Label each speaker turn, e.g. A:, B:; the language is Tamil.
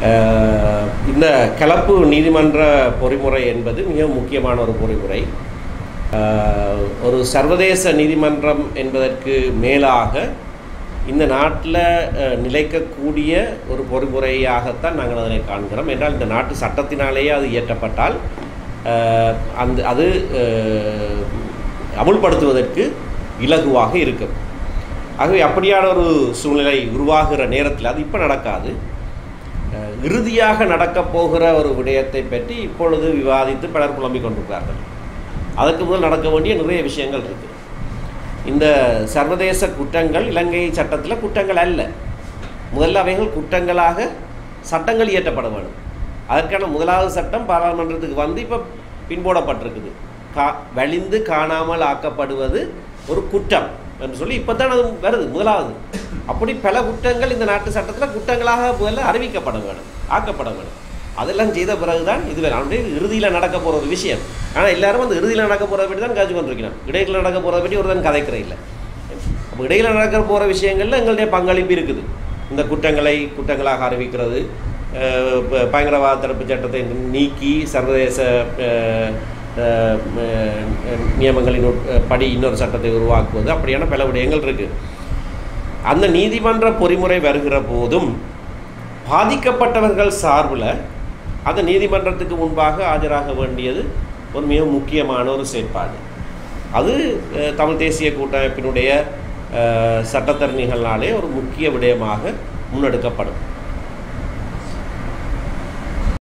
A: அஹ், இந்த கலப்பு நீதிமன்ற பொறிமுறை என்பது மிக முக்கியமான ஒரு பொறிமுறை அஹ், ஒரு சர்வதேச நீதிமன்றம் என்பதற்கு மேலாக இந்த நாட்டில் அஹ், நிலைக்கக்கூடிய ஒரு பொறிமுறையாகத்தான் நாங்கள் அதனை காண்கிறோம் என்றால் இந்த நாட்டு சட்டத்தினாலேயே அது இயற்றப்பட்டால் அஹ், அந்த அது அஹ், அமுல்படுத்துவதற்கு இலகுவாக இருக்கும் ஆகவே அப்படியான ஒரு சூழ்நிலை உருவாகிற நேரத்தில் அது இப்போ நடக்காது அஹ், இறுதியாக நடக்கப் போகிற ஒரு விடயத்தை பற்றி இப்பொழுது விவாதித்து பலர் புலம்பிக் கொண்டிருக்கிறார்கள் அதற்கு முதல் நடக்க வேண்டிய நிறைய விஷயங்கள் இருக்குது இந்த சர்வதேச குற்றங்கள் இலங்கை சட்டத்தில் குற்றங்கள் அல்ல முதல்ல அவைகள் குற்றங்களாக சட்டங்கள் இயற்றப்பட வேண்டும் அதற்கான முதலாவது சட்டம் பாராளுமன்றத்துக்கு வந்து இப்போ பின்போடப்பட்டிருக்குது கா வலிந்து காணாமல் ஆக்கப்படுவது ஒரு குற்றம் என்று சொல்லி இப்போ தான் அது வருது முதலாவது அப்படி பல குற்றங்கள் இந்த நாட்டு சட்டத்தில் குற்றங்களாக முதல்ல அறிவிக்கப்பட வேணும் ஆக்கப்பட வேணும் அதெல்லாம் செய்த பிறகுதான் இது வேணும் அப்படியே இறுதியில் நடக்க போகிற ஒரு விஷயம் ஆனால் எல்லாரும் அந்த இறுதியில் நடக்க போகிறத பற்றி தான் காய்ச்சி கொண்டிருக்கிறோம் இடையில நடக்க போகிறத பற்றி ஒரு தான் கதைக்கிற இல்லை அப்போ இடையில நடக்க போகிற விஷயங்களில் எங்களுடைய பங்களிப்பு இருக்குது இந்த குற்றங்களை குற்றங்களாக அறிவிக்கிறது அஹ் ப- பயங்கரவாத தடுப்பு சட்டத்தை நீக்கி சர்வதேச அஹ், அஹ், அஹ், நியமங்களின் உட்- படி இன்னொரு சட்டத்தை உருவாக்குவது அப்படியான பல விடயங்கள் இருக்குது அந்த நீதிமன்ற பொறிமுறை வருகிற போதும் பாதிக்கப்பட்டவர்கள் சார்பில் அந்த நீதிமன்றத்துக்கு முன்பாக ஆஜராக வேண்டியது ஒரு மிக முக்கியமான ஒரு செயற்பாடு அது அஹ், தமிழ் தேசிய கூட்டமைப்பினுடைய அஹ், சட்டத்தரணிகளாலே ஒரு முக்கிய விடயமாக முன்னெடுக்கப்படும்